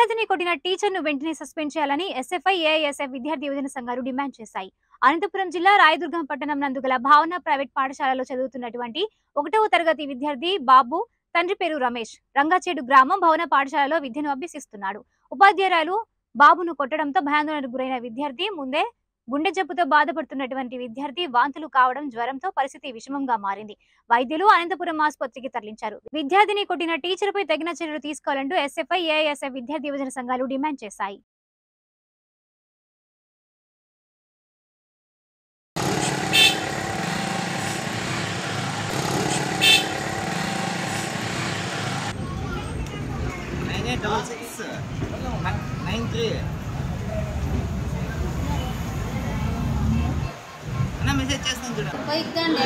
విద్యార్థిని కొట్టిన టీచర్ను వెంటనే సస్పెండ్ చేయాలని ఎస్ఎఫ్ఐ ఏఐఎస్ఎఫ్ విద్యార్థి యువజన సంఘాలు డిమాండ్ చేశాయి అనంతపురం జిల్లా రాయదుర్గం పట్టణం నందు గల భావన ప్రైవేట్ పాఠశాలలో చదువుతున్నటువంటి ఒకటవ తరగతి విద్యార్థి బాబు తండ్రి పేరు రమేష్ రంగాచేడు గ్రామం భవన పాఠశాలలో విద్యను అభ్యసిస్తున్నాడు ఉపాధ్యాయురాలు బాబును కొట్టడంతో భయాందోళనకు గురైన విద్యార్థి ముందే గుండె జబ్బుతో బాధపడుతున్నటువంటి విద్యార్థి వాంతులు కావడం జ్వరంతో పరిస్థితి విషమంగా మారింది వైద్యులు అనంతపురం ఆసుపత్రికి తరలించారు విద్యార్థిని కొట్టిన టీచర్ పై తగిన చర్యలు తీసుకోవాలంటూ ఎస్ఎఫ్ఐ ఏఐఎస్ఎఫ్ విద్యార్థి యువజన సంఘాలు డిమాండ్ చేశాయి nine eight double six nine three అన్న మెసేజ్ చేస్తాను చూడండి పైకండి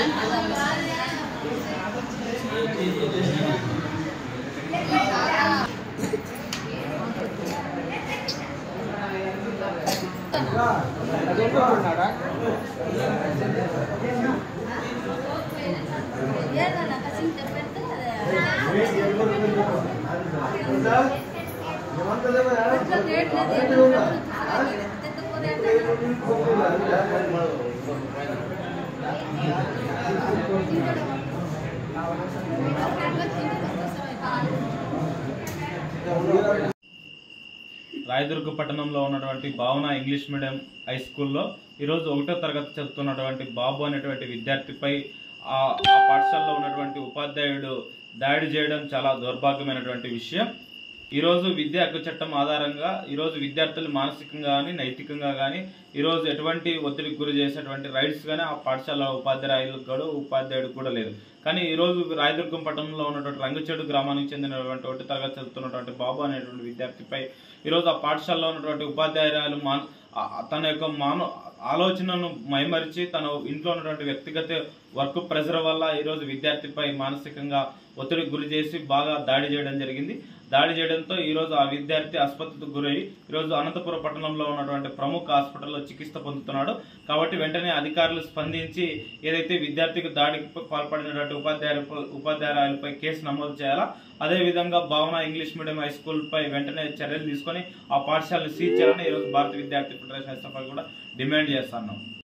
రాయదుర్గ పట్టణంలో ఉన్నటువంటి భావన ఇంగ్లీష్ మీడియం హై స్కూల్లో ఈరోజు ఒకటో తరగతి చదువుతున్నటువంటి బాబు అనేటువంటి విద్యార్థిపై ఆ ఆ పాఠశాలలో ఉన్నటువంటి ఉపాధ్యాయుడు దాడి చేయడం చాలా దౌర్భాగ్యమైనటువంటి విషయం ఈరోజు విద్యా హక్కు చట్టం ఆధారంగా ఈరోజు విద్యార్థులు మానసికంగా కానీ నైతికంగా కానీ ఈరోజు ఎటువంటి ఒత్తిడికి గురి చేసేటువంటి రైట్స్ కానీ ఆ పాఠశాల ఉపాధ్యాయులకు కూడా ఉపాధ్యాయుడికి కూడా లేదు కానీ ఈరోజు రాయదుర్గం పట్టణంలో ఉన్నటువంటి రంగచెడు గ్రామానికి చెందినటువంటి ఒకటి తరగతి చదువుతున్నటువంటి బాబు అనేటువంటి విద్యార్థిపై ఈరోజు ఆ పాఠశాలలో ఉన్నటువంటి ఉపాధ్యాయురాలు మాన్ ఆ- తన యొక్క మాన ఆలోచనను మైమరిచి తన ఇంట్లో ఉన్నటువంటి వ్యక్తిగత వర్క్ ప్రెజర్ వల్ల ఈరోజు విద్యార్థిపై మానసికంగా ఒత్తిడికి గురి చేసి బాగా దాడి చేయడం జరిగింది దాడి చేయడంతో ఈరోజు ఆ విద్యార్థి ఆసుపత్రికి గురై ఈరోజు అనంతపురం పట్టణంలో ఉన్నటువంటి ప్రముఖ హాస్పిటల్లో చికిత్స పొందుతున్నాడు కాబట్టి వెంటనే అధికారులు స్పందించి ఏదైతే విద్యార్థికి దాడికి పాల్పడినటువంటి ఉపాధ్యాయుల ఉపాధ్యాయురాలపై కేసు నమోదు చేయాలా అదేవిధంగా Bhavana English medium high school పై వెంటనే చర్యలు తీసుకొని ఆ పాఠశాలను సీజ్ చేయాలని ఈరోజు భారత విద్యార్థి ఫెడరేషన్ ఎస్ఎఫ్ఐ కూడా డిమాండ్ చేస్తున్నాం